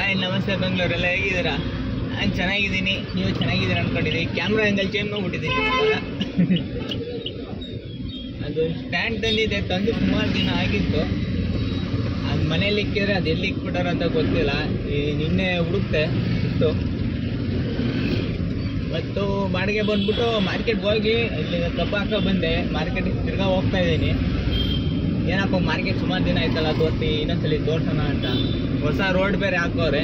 Hi ನಮಸ್ತೆ ಬೆಂಗಳೂರೆಲ್ಲ ಹೇಗಿದ್ದೀರಾ ನಾನು ಚೆನ್ನಾಗಿದ್ದೀನಿ ನೀವು ಚೆನ್ನಾಗಿದ್ದೀರಾ ಅನ್ಕೊಂಡಿದ್ದೀನಿ ಕ್ಯಾಮ್ರಾ ಆ್ಯಂಗಲ್ ಚೇಂಜ್ ಮಾಡ್ಬಿಟ್ಟಿದ್ದೀನಿ ಇವಾಗ. ಅದು ಸ್ಟ್ಯಾಂಡ್ ತಂದಿದೆ ತಂದು ಸುಮಾರು ದಿನ ಆಗಿತ್ತು ಅದು ಮನೇಲಿ ಇಕ್ಕಿದ್ರೆ ಅದು ಎಲ್ಲಿ ಇಕ್ಬಿಟ್ಟಾರ ಅಂತ ಗೊತ್ತಿಲ್ಲ ಈ ನಿನ್ನೆ ಹುಡುಕ್ತೆ ಇತ್ತು ಮತ್ತು ಬಾಡಿಗೆ ಬಂದ್ಬಿಟ್ಟು ಮಾರ್ಕೆಟ್ಗೆ ಹೋಗಿ ಇಲ್ಲಿ ಕಬ್ಬು ಹಾಕೋ ಬಂದೆ ಮಾರ್ಕೆಟಿಗೆ ತಿರ್ಗಾ ಹೋಗ್ತಾ ಇದ್ದೀನಿ ಏನಪ್ಪ ಮಾರ್ಕೆಟ್ ಸುಮಾರು ದಿನ ಆಯ್ತಲ್ಲ ತೋರಿಸಿ ಇನ್ನೊಂದ್ಸಲಿ ತೋರ್ಸೋಣ ಅಂತ ಹೊಸ ರೋಡ್ ಬೇರೆ ಹಾಕೋರೆ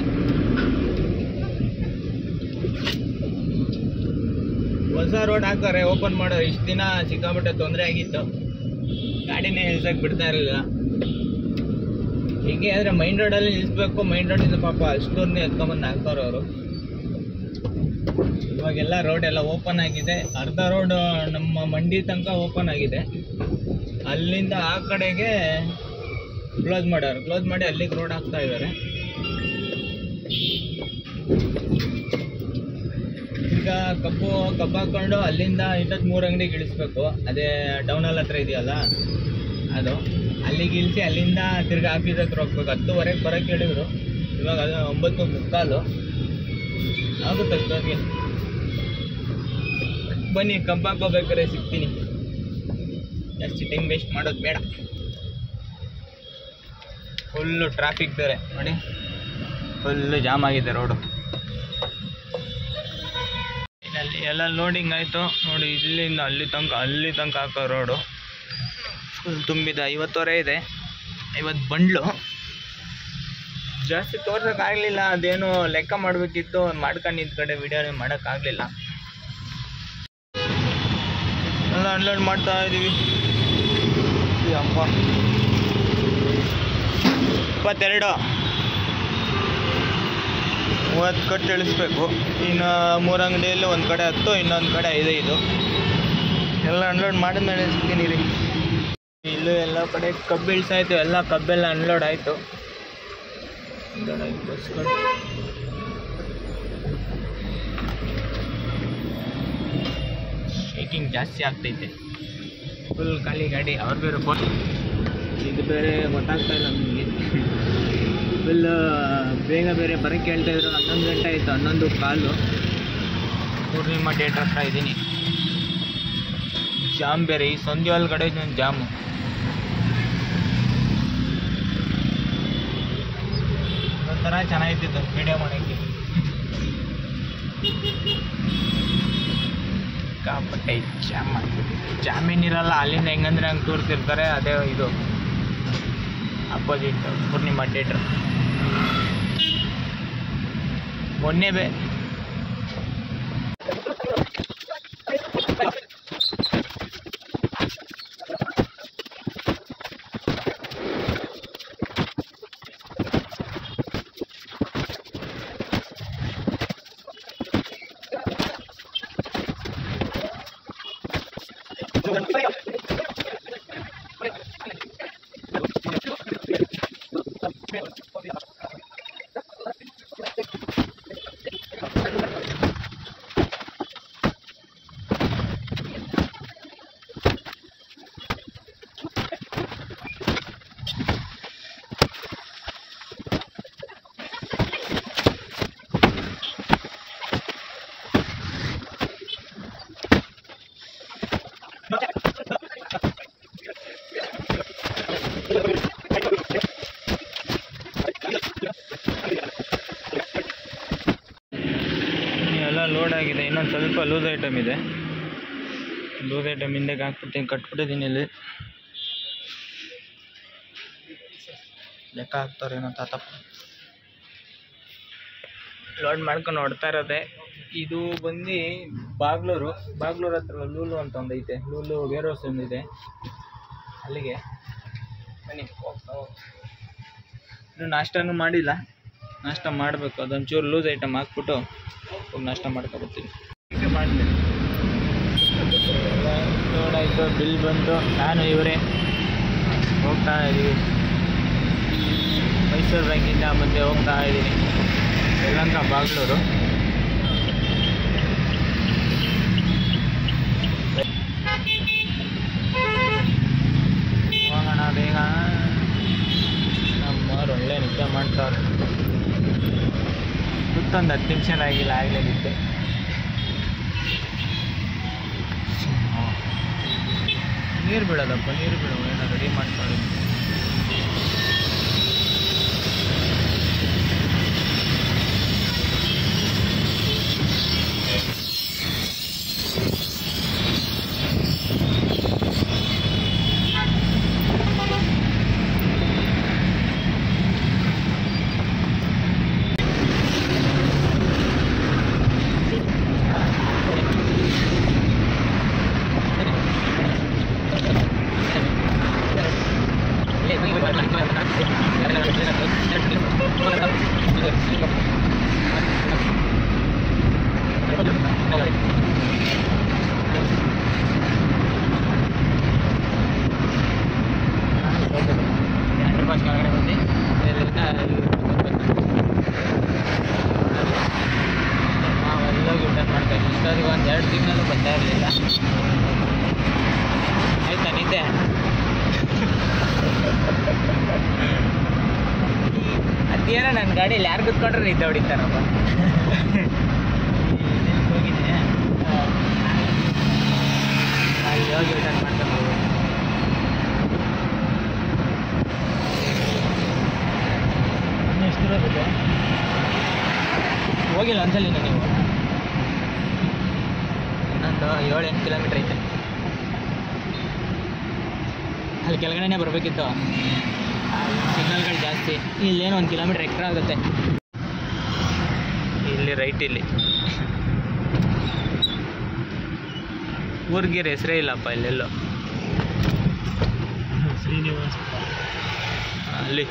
ಹೊಸ ರೋಡ್ ಹಾಕೋರೆ ಓಪನ್ ಮಾಡೋರು ಇಷ್ಟು ದಿನ ಸಿಕ್ಕಾಪಟ್ಟೆ ತೊಂದರೆ ಆಗಿತ್ತು ಗಾಡಿನೇ ನಿಲ್ಸಕ್ಕೆ ಬಿಡ್ತಾ ಇರಲಿಲ್ಲ ಹೀಗೆ ಆದರೆ ಮೈನ್ ರೋಡಲ್ಲಿ ನಿಲ್ಲಿಸ್ಬೇಕು ಮೈನ್ ರೋಡಿಂದ ಪಾಪ ಅಷ್ಟೊಂದು ಎತ್ಕೊಂಬಂದು ಹಾಕೋರು ಅವರು ಇವಾಗೆಲ್ಲ ರೋಡ್ ಎಲ್ಲ ಓಪನ್ ಆಗಿದೆ ಅರ್ಧ ರೋಡ್ ನಮ್ಮ ಮಂಡಿ ತನಕ ಓಪನ್ ಆಗಿದೆ ಅಲ್ಲಿಂದ ಆ ಕಡೆಗೆ ಕ್ಲೋಸ್ ಮಾಡೋರು ಕ್ಲೋಸ್ ಮಾಡಿ ಅಲ್ಲಿಗೆ ರೋಡ್ ಹಾಕ್ತಾ ಇದ್ದಾರೆ ಈಗ ಕಬ್ಬು ಕಬ್ಬು ಹಾಕೊಂಡು ಅಲ್ಲಿಂದ ಇನ್ನೊಂದು ಮೂರು ಅಂಗಡಿಗೆ ಇಳಿಸ್ಬೇಕು ಅದೇ ಟೌನಲ್ಲಿ ಹತ್ರ ಇದೆಯಲ್ಲ ಅದು ಅಲ್ಲಿಗೆ ಇಳಿಸಿ ಅಲ್ಲಿಂದ ತಿರ್ಗಿ ಆಫೀಸ್ ಹತ್ರ ಹೋಗ್ಬೇಕು ಹತ್ತುವರೆಗೆ ಬರೋಕ್ಕೆ ಹೇಳಿದ್ರು ಇವಾಗ ಅದು ಒಂಬತ್ತು ಮುಕ್ಕಾಲು ಆಗುತ್ತೆ ಅಷ್ಟೊತ್ತಿಗೆ ಬನ್ನಿ ಕಬ್ಬು ಹಾಕೋಬೇಕಾದ್ರೆ ಸಿಗ್ತೀನಿ ಜಾಸ್ತಿ ಟೈಮ್ ವೇಸ್ಟ್ ಮಾಡೋದು ಬೇಡ ಫುಲ್ಲು ಟ್ರಾಫಿಕ್ ಬೇರೆ ನೋಡಿ ಫುಲ್ಲು ಜಾಮ್ ಆಗಿದೆ ರೋಡು ಅಲ್ಲಿ ಎಲ್ಲ ಲೋಡಿಂಗ್ ಆಯಿತು ನೋಡಿ ಇಲ್ಲಿಂದ ಅಲ್ಲಿ ತನಕ ಅಲ್ಲಿ ತನಕ ಹಾಕೋ ರೋಡು ಫುಲ್ ತುಂಬಿದ ಐವತ್ತುವರೆ ಇದೆ ಐವತ್ತು ಬಂಡ್ಲು ಜಾಸ್ತಿ ತೋರ್ಸೋಕ್ಕಾಗಲಿಲ್ಲ ಅದೇನು ಲೆಕ್ಕ ಮಾಡಬೇಕಿತ್ತು ಮಾಡ್ಕೊಂಡು ನಿಂತ ಕಡೆ ವಿಡಿಯೋನೇ ಮಾಡೋಕ್ಕಾಗಲಿಲ್ಲ ಎಲ್ಲ ಅನ್ಲೋಡ್ ಮಾಡ್ತಾ ಇದ್ದೀವಿ ಈ ಅಪ್ಪ ಇಪ್ಪತ್ತೆರಡು ಮೂವತ್ತು ಕಟ್ಟು ಇಳಿಸ್ಬೇಕು ಇನ್ನು ಮೂರು ಅಂಗಡಿಯಲ್ಲಿ ಒಂದು ಕಡೆ ಹತ್ತು ಇನ್ನೊಂದು ಕಡೆ ಐದು ಇದು ಎಲ್ಲ ಅನ್ಲೋಡ್ ಮಾಡಿದ್ಮೇಲೆ ಇಳಿಸ್ತೀನಿ ರೀ ಇಲ್ಲೂ ಎಲ್ಲ ಕಡೆ ಕಬ್ಬು ಇಳಿಸಾಯ್ತು ಎಲ್ಲ ಕಬ್ಬೆಲ್ಲ ಅನ್ಲೋಡ್ ಆಯಿತು ಬಸ್ಗಳು ಶೇಕಿಂಗ್ ಜಾಸ್ತಿ ಆಗ್ತೈತೆ ಫುಲ್ ಖಾಲಿ ಗಾಡಿ ಅವ್ರು ಬೇರೆ ಫೋನ್ ಇದು ಬೇರೆ ಗೊತ್ತಾಗ್ತಾ ಇಲ್ಲ ನಮಗೆ ಫುಲ್ ಬೇಗ ಬೇರೆ ಬರೋಕ್ಕೆ ಹೇಳ್ತಾ ಇದ್ರು ಹನ್ನೊಂದು ಗಂಟೆ ಆಯಿತು ಹನ್ನೊಂದು ಕಾಲು ಪೂರ್ಣಿಮಾ ಥಿಯೇಟ್ರ್ ಹತ್ರ ಇದ್ದೀನಿ ಜಾಮ್ ಬೇರೆ ಈ ಸಂಧಿ ಒಳಗಡೆ ಒಂದು ಜಾಮು ಒಂಥರ ಚೆನ್ನಾಗಿತ್ತು ವಿಡಿಯೋ ಮಾಡೋಕ್ಕೆ ಸಿಕ್ಕಾಪಟ್ಟೆ ಜಾಮ್ ಜಾಮೀನ್ ಇರಲ್ಲ ಅಲ್ಲಿಂದ ಹೆಂಗಂದ್ರೆ ಹಂಗೆ ತೋರ್ತಿರ್ತಾರೆ ಅದೇ ಇದು ಅಪೋಸಿಟ್ ಪೂರ್ಣಿಮಾ ಥಿಯೇಟ್ರ್ ಮೊನ್ನೆ ಬೇ ಎಲ್ಲ ಲೋಡ್ ಆಗಿದೆ ಇನ್ನೊಂದು ಸ್ವಲ್ಪ ಲೂಸ್ ಐಟಮ್ ಇದೆ ಲೂಸ್ ಐಟಮ್ ಹಿಂದೆಗೆ ಹಾಕ್ಬಿಡ್ತೀನಿ ಕಟ್ಬಿಟ್ಟಿದ್ದೀನಿ ಇಲ್ಲಿ ಲೆಕ್ಕ ಹಾಕ್ತಾರೇನೋ ತಾತಪ್ಪ ಲೋಡ್ ಮಾಡ್ಕೊಂಡು ನೋಡ್ತಾ ಇರೋದೆ ಇದು ಬಂದು ಬಾಗ್ಲೂರು ಬಾಗ್ಲೂರು ಹತ್ರ ಲೂಲು ಅಂತ ಒಂದು ಐತೆ ಲೂಲು ವೇರ್ ಹೌಸ್ ಒಂದಿದೆ ಅಲ್ಲಿಗೆ ಬನ್ನಿ ಹೋಗ್ತಾ ಹೋಗ್ತಾ ಇನ್ನು ನಾಷ್ಟನೂ ಮಾಡಿಲ್ಲ ನಾಷ್ಟ ಮಾಡಬೇಕು ಅದೊಂಚೂರು ಲೂಸ್ ಐಟಮ್ ಹಾಕ್ಬಿಟ್ಟು ಹೋಗಿ ನಾಷ್ಟ ಮಾಡ್ಕೊಬರ್ತೀನಿ ಹೀಗೆ ಮಾಡ್ತೀನಿ ನೋಡಾಯಿತು ಬಿಲ್ ಬಂತು ನಾನು ಇವರೇ ಹೋಗ್ತಾ ಇದ್ದೀವಿ ಮೈಸೂರು ಬ್ಯಾಂಕಿಂದ ಮುಂದೆ ಹೋಗ್ತಾ ಇದ್ದೀನಿ ಶ್ರೀಲಂಕಾ ಬಾಗ್ಲೂರು ಹೋಗೋಣ ಬೇಗ ನಮ್ಮವ್ರು ಒಳ್ಳೆ ನಿದ್ದೆ ಮಾಡ್ತಾರೆ ಬಿಟ್ಟು ಒಂದು ಹತ್ತು ನಿಮಿಷ ಆಗಿಲ್ಲ ಆಗಲೇ ಬಿದ್ದೆ ನೀರು ಬೀಳೋದಪ್ಪ ನೀರು ಬೀಳೋ ಏನೋ ರೆಡಿ ಮಾಡ್ಕೊಳ್ಳಿ ನಾವೆಲ್ಲ ರಿಟರ್ನ್ ಮಾಡ್ತಾ ಇದ್ವಿ ಇಷ್ಟೊತ್ತಿಗೆ ಒಂದು ಎರಡು ತಿಂಗಳು ಬರ್ತಾ ಇರಲಿಲ್ಲ ಆಯ್ತಾ ನಿದ್ದೆ ಅದೇನೋ ನನ್ನ ಗಾಡೀಲಿ ಯಾರು ಕುತ್ಕೊಂಡ್ರೆ ನಿದ್ದೆ ಹೊಡಿತಾರಪ್ಪ ಹೋಗಿದ್ದೆ ಅಲ್ಲಿ ಹೋಗಿ ರಿಟರ್ನ್ ಮಾಡ್ಕೊಂಡು ಹೋಗ್ಬೇಕು. ಎಷ್ಟು ದೂರ ಇದೆ ಹೋಗಿಲ್ಲ ಒಂದ್ಸಲಿನ ನೀವು ಇನ್ನೊಂದು ಏಳು ಎಂಟು ಕಿಲೋಮೀಟ್ರ್ ಐತೆ ಅಲ್ಲಿ ಕೆಳಗಡೆನೇ ಬರಬೇಕಿತ್ತು ಸಿಗ್ನಲ್ಗಳು ಜಾಸ್ತಿ ಇಲ್ಲೇನು ಒಂದು ಕಿಲೋಮೀಟ್ರ್ ಎಕ್ಸ್ಟ್ರಾ ಆಗುತ್ತೆ ಇಲ್ಲಿ ರೈಟ್ ಇಲ್ಲಿ ಊರಿಗೆ ಹೆಸರೇ ಇಲ್ಲಪ್ಪ ಇಲ್ಲೆಲ್ಲೋ ಶ್ರೀನಿವಾಸ ಅಲ್ಲಿ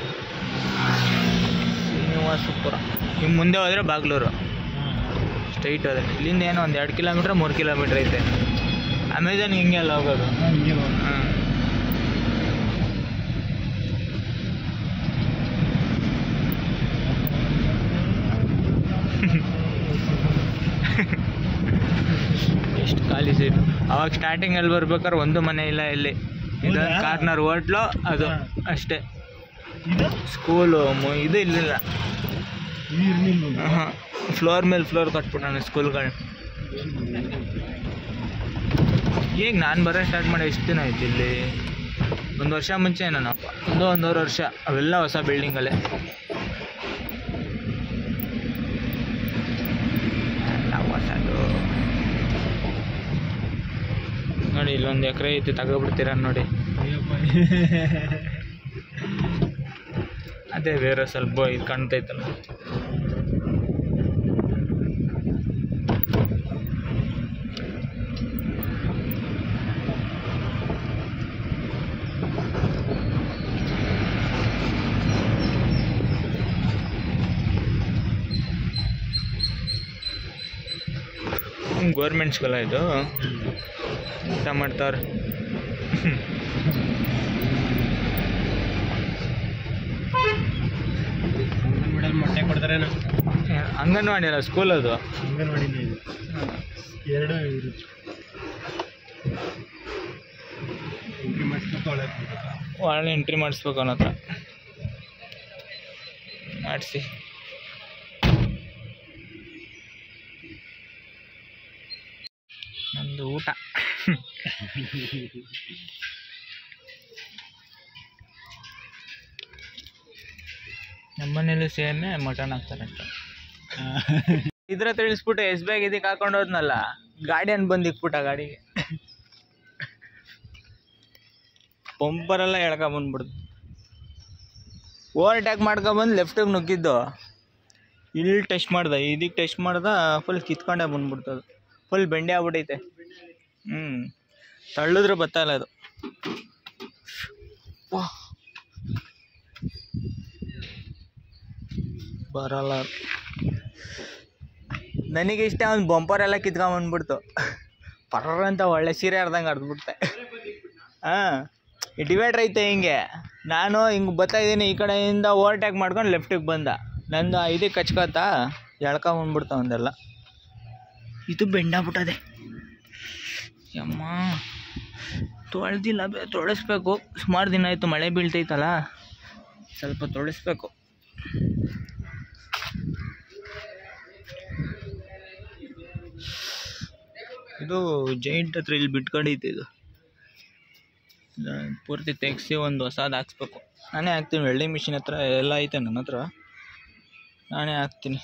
ಶ್ರೀನಿವಾಸಪುರ ಹಿಂಗೆ ಮುಂದೆ ಹೋದರೆ ಬಾಗ್ಲೂರು ಸ್ಟ್ರೈಟ್ ಹೋದ್ರೆ ಇಲ್ಲಿಂದ ಏನೋ ಒಂದು ಎರಡು ಕಿಲೋಮೀಟ್ರ್ ಮೂರು ಕಿಲೋಮೀಟ್ರ್ ಐತೆ ಅಮೆಝಾನ್ ಹಿಂಗೆ ಅಲ್ಲ ಹೋಗೋದು ಹಿಂಗೆ ಹಾಂ ಎಷ್ಟು ಖಾಲಿ ಸೀಟ್ ಅವಾಗ ಸ್ಟಾರ್ಟಿಂಗಲ್ಲಿ ಬರ್ಬೇಕಾದ್ರೆ ಒಂದು ಮನೆ ಇಲ್ಲ ಇಲ್ಲಿ ಇದೊಂದು ಹೌದಾ? ಕಾರ್ನರ್ ಹೋಟ್ಲು ಅದು ಹಾ. ಅಷ್ಟೇ ಇದು ಸ್ಕೂಲು ಇದು ಇರಲಿಲ್ಲ ನೀರಿನಿಲ್ಲ ಹಾಂ ಫ್ಲೋರ್ ಮೇಲೆ ಫ್ಲೋರ್ ಕಟ್ಬಿಟ್ಟಣ ಸ್ಕೂಲ್ಗಳು ಈಗ ನಾನು ಬರೋ ಸ್ಟಾರ್ಟ್ ಮಾಡಿ ಎಷ್ಟು ದಿನ ಆಯ್ತು ಇಲ್ಲಿ ಒಂದು ವರ್ಷ ಮುಂಚೆ ನಾನು ಒಂದು ಒಂದೂವರೆ ವರ್ಷ ಅವೆಲ್ಲ ಹೊಸ ಬಿಲ್ಡಿಂಗಲ್ಲೇ ಎಲ್ಲ ಹೊಸದು ನೋಡಿ ಇಲ್ಲೊಂದು ಎಕರೆ ಐತಿ ತಗೊಬಿಡ್ತೀರ ನೋಡಿ ಅದೇ ಬೇರೆ ಸ್ವಲ್ಪ ಇದು ಕಾಣ್ತೈತಲ್ಲ ಗೌರ್ಮೆಂಟ್ ಸ್ಕೂಲ ಇದು ಊಟ ಮಾಡ್ತಾವ್ರೆ ಅಂಗನವಾಡಿಯಲ್ಲಿ ಮೊಟ್ಟೆ ಕೊಡ್ತಾರೇನೋ ಅಂಗನವಾಡಿ ಅಲ್ಲ ಸ್ಕೂಲ್ ಅದು ಅಂಗನವಾಡಿನೇ ಇದೆ ಎರಡು ಇರುತ್ತೆ ಎಂಟ್ರಿ ಮಾಡಿಸ್ಬೇಕು ಒಳಗೆ ಹೋಗ್ಬೇಕು. ಒಳ್ಳೆ ಎಂಟ್ರಿ ಮಾಡಿಸ್ಬೇಕು ಅವನ ಹತ್ರ ಮಾಡಿಸಿ ನಮ್ಮದು ಊಟ ನಮ್ಮನೇಲಿ ಸೇಮೆ ಮಟನ್ ಹಾಕ್ತಾರಂತೆ ಇದ್ರ ತಿಳಿಸ್ಬಿಟ್ಟು ಎಸ್ ಬ್ಯಾಗ್ ಇದಕ್ಕೆ ಹಾಕೊಂಡು ಹೋದ್ನಲ್ಲ ಗಾಡಿಯನ್ ಬಂದು ಇಕ್ಬಿಟ್ಟ ಗಾಡಿಗೆ ಪಂಪರೆಲ್ಲ ಎಳ್ಕೊಂಬಂದ್ಬಿಡ್ತು ಓವರ್ಟ್ಯಾಕ್ ಮಾಡ್ಕೊಂಬಂದು ಲೆಫ್ಟಿಗೆ ನುಗ್ಗಿದ್ದು ಇಲ್ಲಿ ಟೆಸ್ಟ್ ಮಾಡ್ದೆ ಇದಕ್ಕೆ ಟೆಸ್ಟ್ ಮಾಡ್ದ ಫುಲ್ ಕಿತ್ಕೊಂಡೇ ಬಂದ್ಬಿಡ್ತದು ಫುಲ್ ಬೆಂಡೆ ಆಗ್ಬಿಟ್ಟೈತೆ ಹ್ಞೂ ತಳ್ಳಿದ್ರೆ ಬತ್ತಲ್ಲ ಅದು ವಾ. ಬರಲ್ಲ ಅದು. ನನಗೆ ಇಷ್ಟ ಒಂದು ಬಂಪರ್ ಎಲ್ಲ ಕಿತ್ಕೊಂಬಂದ್ಬಿಡ್ತು ಪರ್ರ ಅಂತ ಒಳ್ಳೆ ಸೀರೆ ಹರ್ದಂಗೆ ಹರ್ದ್ಬಿಡ್ತೆ ಹಾಂ ಈ ಡಿವೈಡ್ರ್ ಐತೆ ಹಿಂಗೆ ನಾನು ಹಿಂಗೆ ಬರ್ತಾ ಇದ್ದೀನಿ ಈ ಕಡೆಯಿಂದ ಓವರ್ಟೇಕ್ ಮಾಡ್ಕೊಂಡು ಲೆಫ್ಟಿಗೆ ಬಂದ ನಂದು ಇದಕ್ಕೆ ಕಚ್ಕೋತಾ ಎಳ್ಕೊಂಬಂದ್ಬಿಡ್ತ ಒಂದೆಲ್ಲ ಇದು ಬೆಂಡಾಗ್ಬಿಟ್ಟದೆ ಯಮ್ಮ ತೊಳೆದಿಲ್ಲ ಬೇ ತೊಳಸ್ಬೇಕು ಸುಮಾರು ದಿನ ಆಯಿತು ಮಳೆ ಬೀಳ್ತೈತಲ್ಲ ಸ್ವಲ್ಪ ತೊಳಸ್ಬೇಕು ಇದು ಜೈಂಟ್ ಹತ್ರ ಇಲ್ಲಿ ಬಿಟ್ಕೊಂಡೈತೆ ಇದು ಇದನ್ನ ಪೂರ್ತಿ ತೆಗ್ಸಿ ಒಂದು ಹೊಸದು ಹಾಕ್ಸ್ಬೇಕು ನಾನೇ ಹಾಕ್ತೀನಿ ವೆಲ್ಡಿಂಗ್ ಮಿಷಿನ್ ಹತ್ರ ಎಲ್ಲ ಐತೆ ನನ್ನ ಹತ್ರ ನಾನೇ ಹಾಕ್ತೀನಿ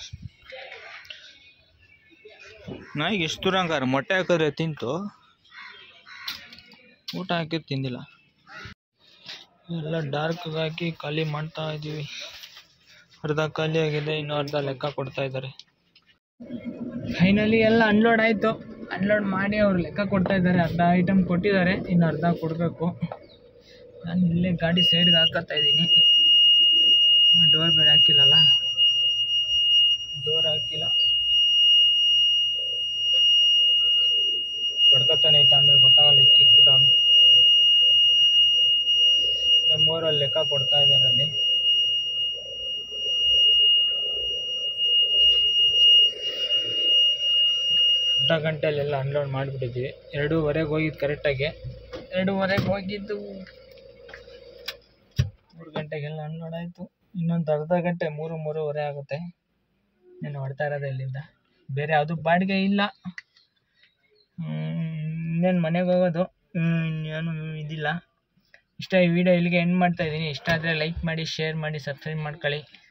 ನಾಯಿಗೆ ಎಷ್ಟು ದೂರ ಹಂಗಾರೆ ಮೊಟ್ಟೆ ಹಾಕಿದ್ರೆ ತಿಂತು ಊಟ ಹಾಕಿದ್ದು ತಿಂದಿಲ್ಲ ಎಲ್ಲ ಡಾರ್ಕ್ ಹಾಕಿ ಖಾಲಿ ಮಾಡ್ತಾ ಇದ್ದೀವಿ ಅರ್ಧ ಖಾಲಿ ಆಗಿದೆ ಇನ್ನು ಅರ್ಧ ಲೆಕ್ಕ ಕೊಡ್ತಾ ಇದ್ದಾರೆ ಫೈನಲಿ ಎಲ್ಲ ಅನ್ಲೋಡ್ ಆಯಿತು ಅನ್ಲೋಡ್ ಮಾಡಿ ಅವ್ರು ಲೆಕ್ಕ ಕೊಡ್ತಾ ಇದ್ದಾರೆ ಅರ್ಧ ಐಟಮ್ ಕೊಟ್ಟಿದ್ದಾರೆ ಇನ್ನು ಅರ್ಧ ಕೊಡಬೇಕು ನಾನು ಇಲ್ಲೇ ಗಾಡಿ ಸೈಡ್ಗೆ ಹಾಕತ್ತಾ ಇದ್ದೀನಿ ಡೋರ್ ಬೇರೆ ಹಾಕಿಲ್ಲಲ್ಲ ಡೋರ್ ಹಾಕಿಲ್ಲ ಬಡ್ಕತ್ತಾನೆ ಐತೆ ಆಮೇಲೆ ಗೊತ್ತಾಗಲ್ಲ ಇಕ್ಕಿಕ್ಬಿಟ್ಟು ನಮ್ಮೂರಲ್ಲಿ ಲೆಕ್ಕ ಕೊಡ್ತಾ ಇದ್ದಾರೆ ಅಲ್ಲಿ ಅರ್ಧ ಗಂಟೆಯಲ್ಲೆಲ್ಲ ಅನ್ಲೋಡ್ ಮಾಡಿಬಿಟ್ಟಿದ್ವಿ ಎರಡೂವರೆಗೆ ಹೋಗಿದ್ದು ಕರೆಕ್ಟಾಗಿ ಎರಡೂವರೆಗೆ ಹೋಗಿದ್ದು ಮೂರು ಗಂಟೆಗೆಲ್ಲ ಅನ್ಲೋಡ್ ಆಯಿತು ಇನ್ನೊಂದು ಅರ್ಧ ಗಂಟೆ ಮೂರು ಮೂರುವರೆ ಆಗುತ್ತೆ నేను ಹೊಡ್ತಾ ಇರೋದು ಇಲ್ಲಿಂದ ಬೇರೆ ಯಾವುದು ಬಾಡಿಗೆ ಇಲ್ಲ ಇನ್ನೇನು ಮನೆಗೆ ಹೋಗೋದು ಏನು ಇದಿಲ್ಲ ಇಷ್ಟ ಈ ವಿಡಿಯೋ ಇಲ್ಲಿಗೆ ಎಂಡ್ ಮಾಡ್ತಾ ಇದ್ದೀನಿ ಇಷ್ಟ ಆದರೆ ಲೈಕ್ ಮಾಡಿ ಶೇರ್ ಮಾಡಿ ಸಬ್ಸ್ಕ್ರೈಬ್ ಮಾಡ್ಕೊಳ್ಳಿ